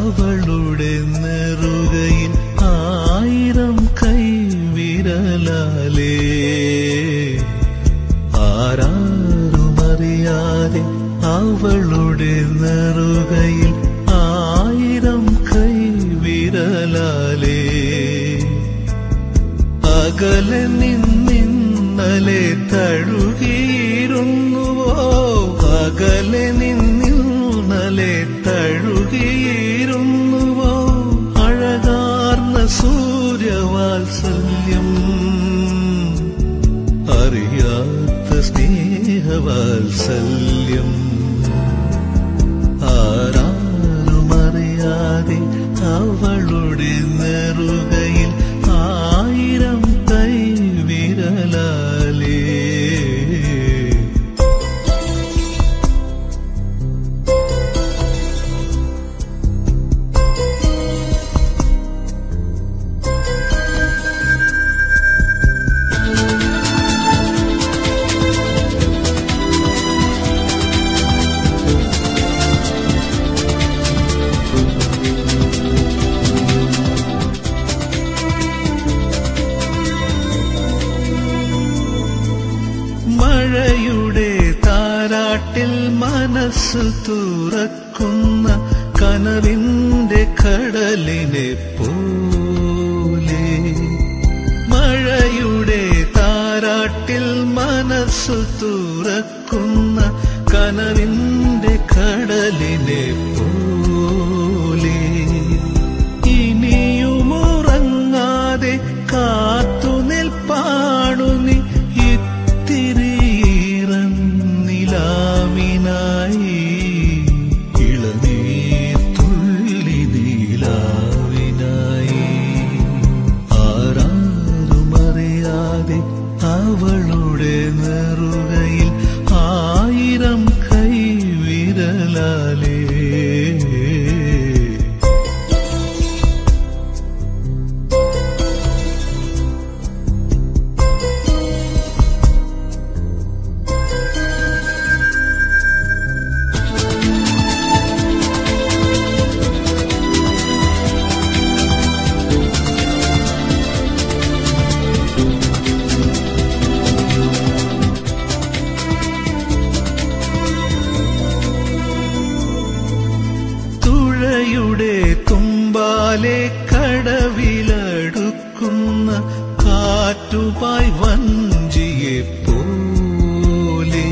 അവളുടെ നെറുകയിൽ ആയിരം കൈവിരലാലേ ആരാരുമറിയാതെ അവളുടെ നെറുകയിൽ ആയിരം കൈവിരലാലേ അകലെ നിന്നിന്നലെ തഴുകിയിരുന്നുവോ അകലെ നിന്നിന്നലെ തഴുകിയിരുന്നുവോ അഴകാർന്ന സൂര്യവാത്സല്യം അറിയാത്ത സ്നേഹവാത്സല്യം ആരാരുമറിയാതെ അവളുടെ നെറുകയിൽ ആയിരം കൈവിരലാലേ മഴയുടെ താരാട്ടിൽ മനസ്സ് തുറക്കുന്ന കനവിന്റെ കടലിനെ പോലെ മഴയുടെ താരാട്ടിൽ മനസ്സ് തുറക്കുന്ന കനവിന്റെ കടലിനെ പോലെ ഇനിയുമുറങ്ങാതെ കാത്തു നിൽപ്പാണു നീ ഇത്തിരിയിറൻ നിലാവിനായി ഇളനീർ തുള്ളി നീലാവിനായി ആരാരുമറിയാതെ അവളുടെ നെറുകയിൽ ആയിരം കൈവിരലാലേ തുഴയുടെ തുമ്പാലെ കടവിലടുക്കുന്ന കാറ്റുപായി വഞ്ചിയെ പോലെ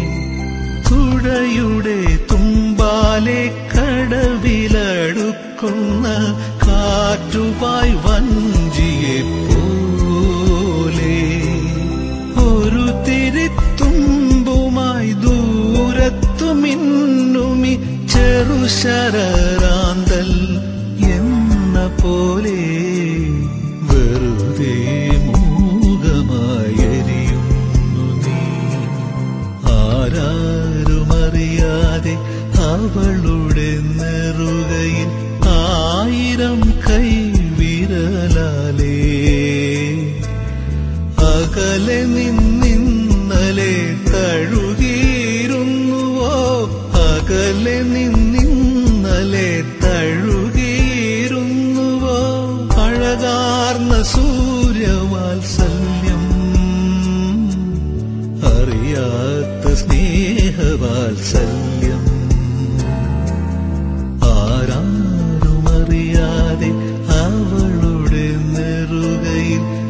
തുഴയുടെ തുമ്പാലെ കടവിലടുക്കുന്ന കാറ്റുപായി വഞ്ചിയെ പോലെ ഒരു തിരിത്തുമ്പുമായി ദൂരത്തു മിന്നുമി ചെറുശരാന്തൽ എന്ന പോലെ വെറുതെ മൂകമായെരിയുന്നു നീ ആരാരുമറിയാതെ അവളുടെ നെറുകയിൽ ആയിരം കൈവിരലാലേ അകലെ നിന്നിന്നലെ തഴുകിയിരുന്നുവോ അകലെ നിന്നിന്നലെ തഴുകിയിരുന്നുവോ അഴകാർന്ന സൂര്യവാത്സല്യം അറിയാത്ത സ്നേഹവാത്സല്യം ആരാരുമറിയാതെ അവളുടെ നെറുകയിൽ